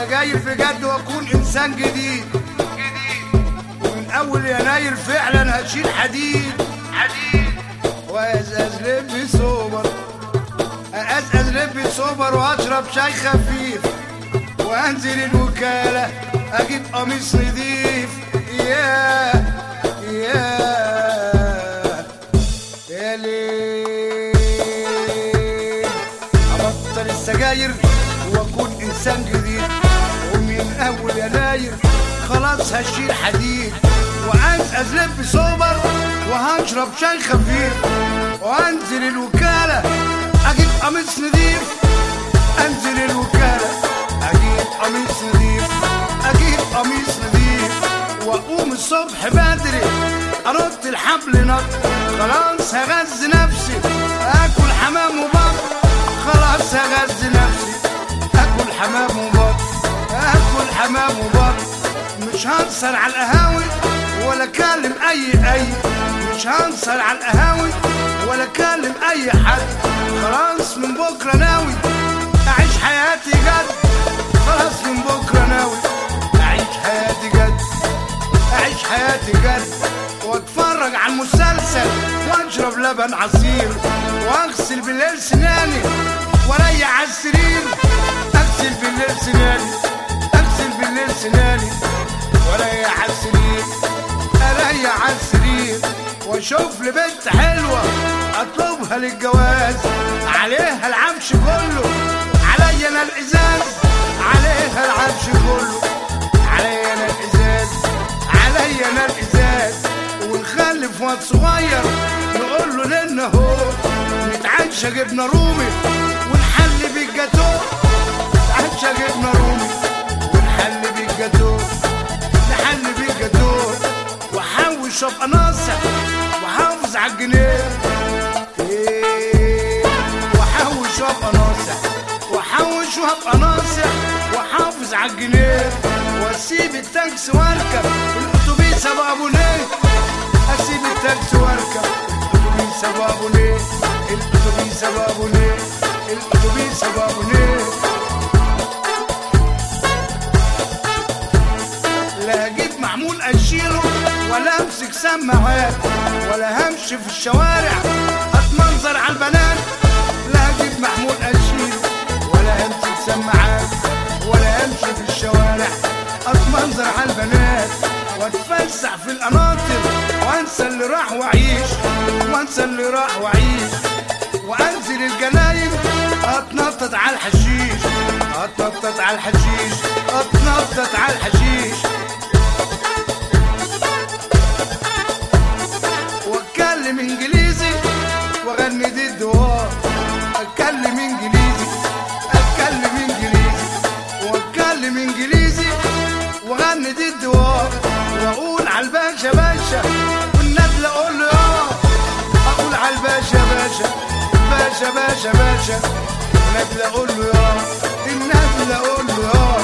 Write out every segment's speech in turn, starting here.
السجاير بجد واكون انسان جديد ومن اول يناير فعلا هشيل حديد حديد وازاز لبي سوبر ازاز لبي سوبر واشرب شاي خفيف وانزل الوكاله اجيب قميص نضيف يا يا يا ليل ابطل السجاير واكون انسان جديد ومن اول يناير خلاص هشيل حديد وانزل لب سوبر وهشرب شاي خفيف وانزل الوكاله اجيب قميص نضيف انزل الوكاله اجيب قميص نضيف اجيب قميص نضيف واقوم الصبح بدري ارد الحبل نط خلاص هغذي نفسي اكل حمام وبط خلاص هغذي نفسي اكل حمام وبط اكل حمام وبط مش هنسر على القهاوي ولا اكلم اي اي مش هنسر على القهاوي ولا اكلم اي حد خلاص من بكره ناوي اعيش حياتي جد خلاص من بكره ناوي اعيش حياتي جد اعيش حياتي جد واتفرج على المسلسل واشرب لبن عصير واغسل بالليل سناني واريح على السرير اغسل بالليل سناني اغسل بالليل سناني واريح على السرير اريح على السرير واشوف لي بنت حلوه اطلبها للجواز عليها العفش كله عليا انا الازاز عليها العفش كله عليا انا الازاز عليا انا الازاز ونخلف واد صغير نقول له لنا هو نتعشى جبنه رومي ونحل بالجاتو نتعشى جبنه رومي ونحل بالجاتو نحل بالجاتو واحوش ابقى ناصح واحافظ على الجنيه إيه، واحوش وابقى ناصح واحوش وابقى ناصح واحافظ على الجنيه واسيب التاكسي واركب الاتوبيس ابو ابو ليه اسيب التاكسي واركب الاتوبيس ابو ابو ليه الاتوبيس ابو ابو ليه الاتوبيس ابو ابو ليه لا هجيب محمول اشيله ولا امسك سماعات ولا همشي في الشوارع اتمنظر على البنات لا هجيب محمول اشيله ولا امسك سماعات ولا امشي في الشوارع اتمنظر على البنات واتفسح في القناطر وانسى اللي راح واعيش وانسى اللي راح واعيش وانزل الجناين اتنطط على الحشيش اتنطط على الحشيش اتنطط على الحشيش واتكلم انجليزي واغني دي الدوار اتكلم انجليزي اتكلم انجليزي واتكلم انجليزي واغني دي الدوار واقول على الباشا باشا والندل اقول له اه اقول على الباشا باشا باشا باشا باشا الندل اقول له اه الندل اقول له اه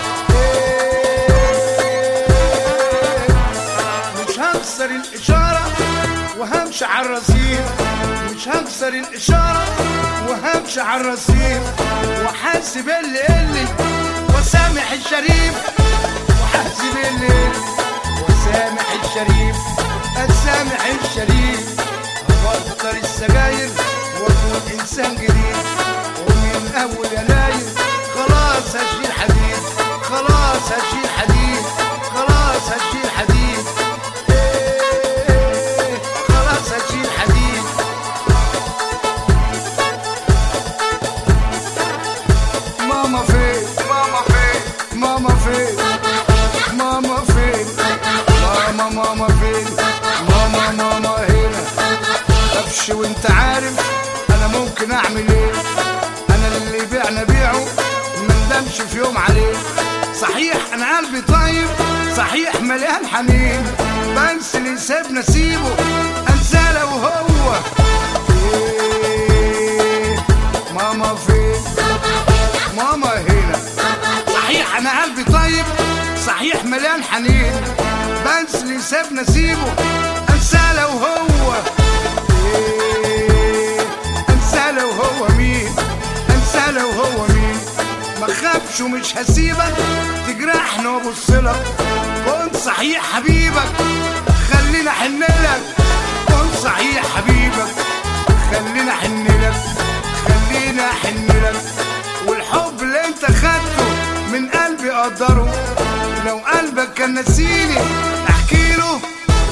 إيه. مش هكسر الإشارة وهمشي على الرصيف مش هكسر الإشارة وهمشي على الرصيف وحاسب اللي اللي وسامح الشريف وحاسب اللي اللي وسامح الشريف أسامح الشريف أبطل السجاير وأكون إنسان جديد ومن أول يناير خلاص هشيل حديد خلاص هشيل حديد خلاص هشيل حديد إيه، خلاص هشيل حديد ماما فين ماما فين ماما فين ماما فين ماما ماما فين ماما ماما هنا قفش وانت عارف انا ممكن اعمل ايه انا اللي بيعنا بيعه ما ندمش في يوم عليه صحيح انا قلبي طيب صحيح مليان حنين بس اللي سيبنا سيبه انساه لو هو إيه ماما فين ماما هنا صحيح انا قلبي طيب صحيح مليان حنين بس اللي سيبنا سيبه انساه لو هو إيه انساه لو هو مين انساه لو هو مين ما بخافش ومش هسيبك تجرحني وابص لك كنت صحيح حبيبك خلينا احن لك كنت صحيح حبيبك خلينا احن لك خلينا احن لك والحب اللي انت خدته من قلبي قدره لو قلبك كان نسيني احكي له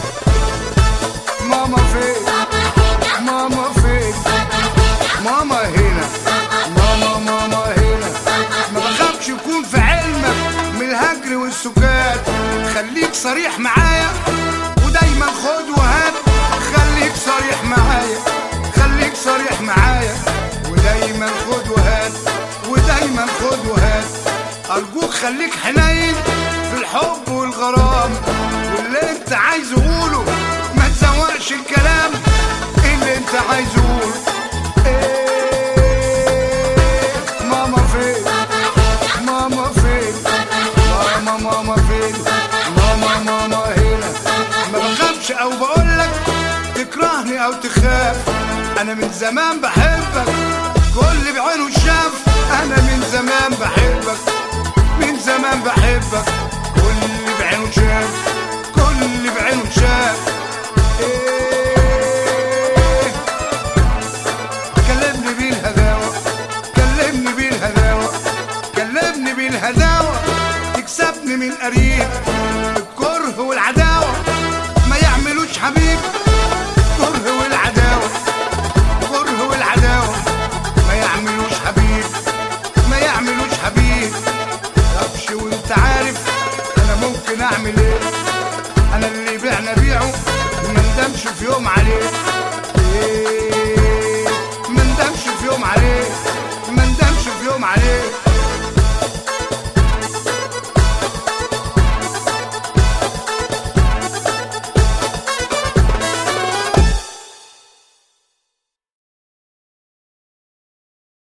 ماما فين ماما فين ماما هنا ماما ماما هنا ما بخافش يكون في علمك من الهجر والسكات خليك صريح معايا ودايما خد وهات خليك صريح معايا خليك صريح معايا ودايما خد وهات ودايما خد وهات ارجوك خليك حنين في الحب والغرام واللي انت عايز قوله ما تزوقش الكلام اللي انت عايز قوله إيه ماما فين ماما فين ماما ماما فين ماما ماما هنا ما بخافش او بقولك تكرهني او تخاف انا من زمان بحبك كل بعينه شاف انا من زمان بحبك من زمان بحبك كل بعينه شاف كل بعينه شاف إيه كلمني بالهداوة كلمني بالهداوة كلمني بالهداوة تكسبني من قريب الكره والعداوة ما يعملوش حبيب كره والعداوة كره والعداوة ما يعملوش حبيب ما يعملوش حبيب طبش وانت عارف انا ممكن اعمل ايه انا اللي بعنا بيعه ما ندمش في يوم عليه إيه